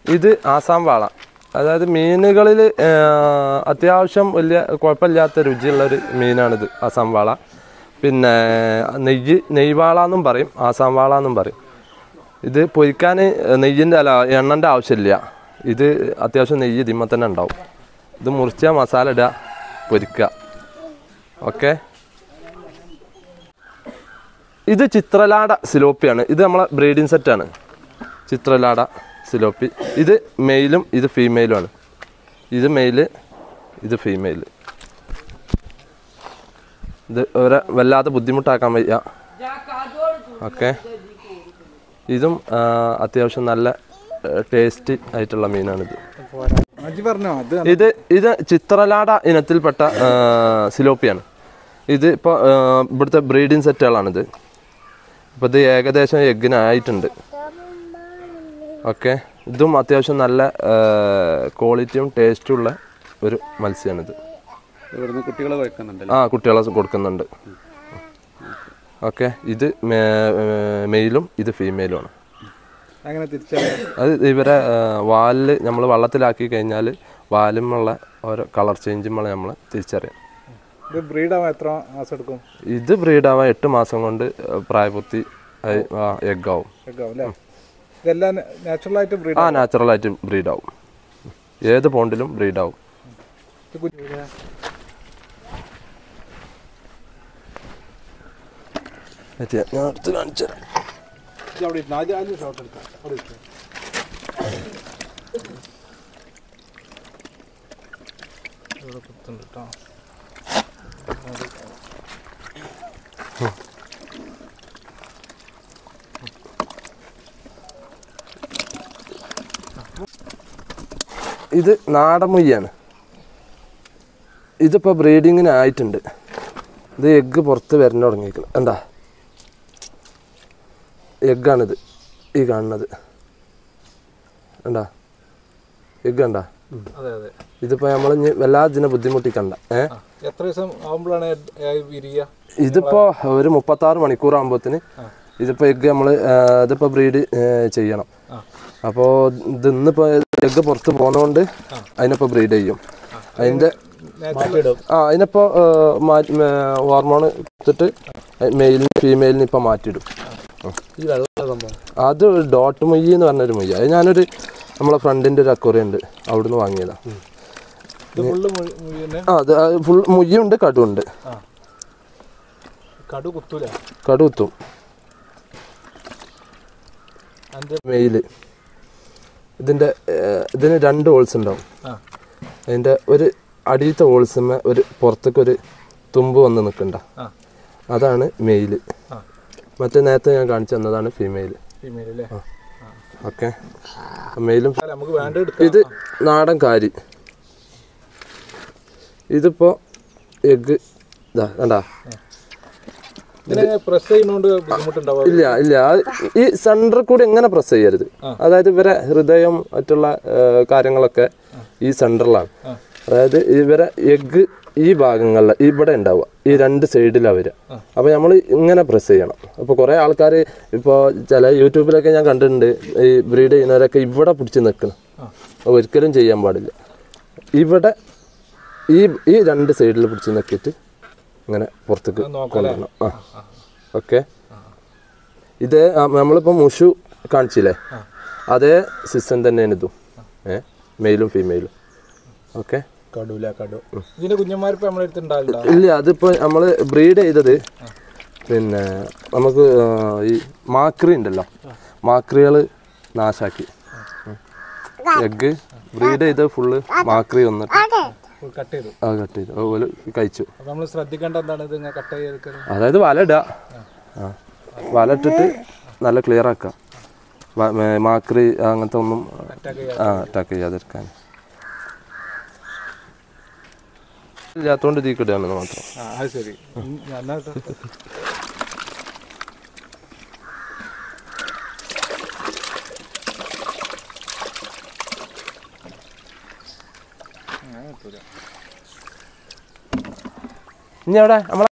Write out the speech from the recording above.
ഇത് ആസാം വാള അതായത് മീനുകളിൽ അത്യാവശ്യം വലിയ കുഴപ്പമില്ലാത്ത രുചിയുള്ളൊരു മീനാണിത് ആസാം വാള പിന്നെ നെയ്യ് നെയ്വാള എന്നും പറയും ആസാം വാള എന്നും പറയും ഇത് പൊരിക്കാൻ നെയ്യിൻ്റെ അല്ല എണ്ണൻ്റെ ആവശ്യമില്ല ഇത് അത്യാവശ്യം നെയ്യ് ഇതിമ്മ തന്നെ ഉണ്ടാവും ഇത് മുറിച്ച മസാല ഇടുക പൊരിക്കുക ഓക്കെ ഇത് ചിത്രലാട സിലോപ്പിയാണ് ഇത് നമ്മളെ ബ്രീഡിംഗ് സെറ്റാണ് ചിത്രലാട സിലോപ്പി ഇത് മെയിലും ഇത് ഫീമെയിലുമാണ് ഇത് മെയില് ഇത് ഫീമെയിൽ ഇത് അവരെ വല്ലാതെ ബുദ്ധിമുട്ടാക്കാൻ വയ്യ ഓക്കെ ഇതും ആ, അത്യാവശ്യം നല്ല ടേസ്റ്റ് ആയിട്ടുള്ള മീനാണിത് അജി പറഞ്ഞോ അത് ഇത് ഇത് ചിത്രലാട ഇനത്തിൽപ്പെട്ട ആ, സിലോപ്പിയാണ് ഇത് ഇപ്പോൾ ഇവിടുത്തെ ബ്രീഡിംഗ് സെറ്റുകളാണിത് ഇപ്പോൾ ഇത് ഏകദേശം എഗ്ഗിനായിട്ടുണ്ട് ഓക്കെ ഇതും അത്യാവശ്യം നല്ല ക്വാളിറ്റിയും ടേസ്റ്റും ഉള്ള ഒരു മത്സ്യമാണിത് ഇവിടുന്ന് കുട്ടികളെ വയ്ക്കുന്നുണ്ടല്ലോ ആ കുട്ടികളെ കൊടുക്കുന്നുണ്ട് ഓക്കെ ഇത് മേ- മെയിലും ഇത് ഫീമെയിലുമാണ് അങ്ങനെ തിരിച്ചറിയാം അത് ഇവരെ വാലിൽ നമ്മൾ വള്ളത്തിലാക്കി കഴിഞ്ഞാൽ വാലുമുള്ള ഓരോ കളർ ചേഞ്ചുമ്പോൾ നമ്മൾ തിരിച്ചറിയാം ഇത് ബ്രീഡ് ആവാൻ എത്ര മാസം എടുക്കും ഇത് ബ്രീഡാവാൻ എട്ട് മാസം കൊണ്ട് പ്രായപൂർത്തി എഗ് ആവും ഒക്കെ ആവും അല്ലേ ഇതെല്ലാം നാച്ചുറൽ ആയിട്ട് ബ്രീഡ് ആ നാച്ചുറലായിട്ട് ബ്രീഡാവും ഏത് പോണ്ടിലും ബ്രീഡാവും ഞാൻ അടുത്ത് കാണിച്ചു തരാം അവിടെ ഇരുന്ന് ആദ്യം ആദ്യം ഷോട്ട് എടുക്കാം അവിടെ ഇരിക്ക്. ഇവിടെ കുത്തുണ്ട് കേട്ടോ ഇത് നാടൻ മുയ്യാണ് ഇതിപ്പോൾ ബ്രീഡിങ്ങിന് ആയിട്ടുണ്ട് ഇത് എഗ്ഗ് പുറത്ത് വരണം തുടങ്ങിയിരിക്കണം എന്താ എഗ്ഗാണിത് ഈ കാണുന്നത് എന്താ എഗ്ഗ് കണ്ടാ അതെ അതെ ഇതിപ്പോൾ നമ്മൾ ഇനി വല്ലാതെ ഇതിനെ ബുദ്ധിമുട്ടിക്കണ്ട ഏ ആ. എത്ര ദിവസം ആകുമ്പോഴാണ് വിരിയ ഇതിപ്പോ ഒരു മുപ്പത്താറ് മണിക്കൂർ ആകുമ്പോത്തിന് ഇതിപ്പോ എഗ്ഗ് നമ്മൾ ഇതിപ്പോ ബ്രീഡ് ചെയ്യണം അപ്പോൾ ഇത് ഇന്നിപ്പോ എഗ്ഗ് പുറത്ത് പോകുന്നതുകൊണ്ട് അതിനിപ്പോ ബ്രീഡ് ചെയ്യും അതിന്റെ ആ അതിനിപ്പോ ഹോർമോൺ കൊടുത്തിട്ട് മെയിലിന് ഫീമെയിലിന് ഇപ്പൊ മാറ്റിയിടും ഈ വെള്ള സംഭവം അത് ഡോട്ട് മൊയ്യ് എന്ന് പറഞ്ഞൊരു മൊയ്യ അത് ഞാനൊരു നമ്മളെ ഫ്രണ്ടിന്റെ ഒരു അക്വറി ഉണ്ട് അവിടുന്ന് വാങ്ങിയതാ ഇത് ഫുള്ള് മുഴുവൻ ആ അത് ഫുൾ മുയ്യുണ്ട് കടുണ്ട് ആ കടു കുത്തൂല കടു കുത്തും അതിന്റെ മെയില് ഇതിന്റെ ഏർ, ഇതിന് രണ്ട് ഹോൾസ് ഉണ്ടാവും ആ അതിന്റെ ഒരു അടിയത്തെ ഹോൾസുമ്മ ഒരു പുറത്തേക്ക് ഒരു തുമ്പ് വന്ന് നിൽക്കണ്ട ആ അതാണ് മെയില് ആ മറ്റേ നേരത്തെ ഞാൻ കാണിച്ചു തന്നതാണ് ഫീമെയിൽ ഫീമെയിൽ അല്ലേ ഓക്കെ മെയിലും അല്ല നമുക്ക് വേണ്ട എടുക്കാം ഇത് നാടൻ കാരി ഇതിപ്പോ എഗ് ഇതാ കണ്ടാ ഇതിനെ പ്രസ് ചെയ്യുന്നോണ്ട് ബുദ്ധിമുട്ടുണ്ടാവും ഇല്ല ഇല്ല അത് ഈ സെന്ററിൽ കൂടി എങ്ങനെ പ്രസ് ചെയ്യരുത് അതായത് ഇവരെ ഹൃദയം മറ്റുള്ള ഏർ, കാര്യങ്ങളൊക്കെ ഈ സെന്ററിലാണ് അതായത് ഇവരെ എഗ്ഗ് ഈ ഭാഗങ്ങളിൽ ഇവിടെ ഉണ്ടാവുക ഈ രണ്ട് സൈഡിലാണ് വരിക അപ്പോൾ നമ്മൾ ഇങ്ങനെ പ്രസ് ചെയ്യണം അപ്പോൾ കുറേ ആൾക്കാർ ഇപ്പോൾ ചില യൂട്യൂബിലൊക്കെ ഞാൻ കണ്ടിട്ടുണ്ട് ഈ ബ്രീഡ് ചെയ്യുന്നവരൊക്കെ ഇവിടെ പിടിച്ച് നിൽക്കണം ഒരിക്കലും ചെയ്യാൻ പാടില്ല ഇവിടെ ഈ ഈ രണ്ട് സൈഡിൽ പിടിച്ച് നിൽക്കിയിട്ട് ഇങ്ങനെ പുറത്തേക്ക് കൊണ്ടുവരണം ആ ഓക്കെ ഇത് ആ, നമ്മളിപ്പോ മുഷു കാണിച്ചില്ലേ അതേ സിസ്റ്റം തന്നെയാണ് ഇതും ഏ മെയിലും ഫീമെയിലും ഓക്കെ കടൂല കടു ഇതിന്റെ കുഞ്ഞന്മാരിപ്പോ നമ്മളെ അടുത്ത് ഉണ്ടാവില്ല ഇല്ല അതിപ്പോ നമ്മള് ബ്രീഡ് ചെയ്തത് പിന്നെ നമുക്ക് ആ, ഈ മാക്രി ഉണ്ടല്ലോ മാക്രികൾ നാശാക്കി എഗ്ഗ് ബ്രീഡ് ചെയ്ത് ഫുള്ള് മാക്രി വന്നിട്ട് കട്ട് ചെയ്തു അത് കട്ട് ചെയ്തു അതുപോലെ കഴിച്ചു അപ്പൊ നമ്മൾ ശ്രദ്ധിക്കേണ്ട എന്താണ് ഇത് ഇങ്ങനെ കട്ട് ചെയ്തെടുക്കുന്നത് അതായത് വല ഇടുക ആ വല ഇട്ടിട്ട് നല്ല ക്ലിയർ ആക്കുക വ- മേ- മാക്രി അങ്ങനത്തെ ഒന്നും ആ അറ്റാക്ക് ചെയ്യാതിരിക്കാൻ ഇല്ലാത്തോണ്ട് തീ കിടുകയാണെന്ന് മാത്രം ആ അത് ശരി എന്നാ ഇനി അവിടെ നമ്മളെ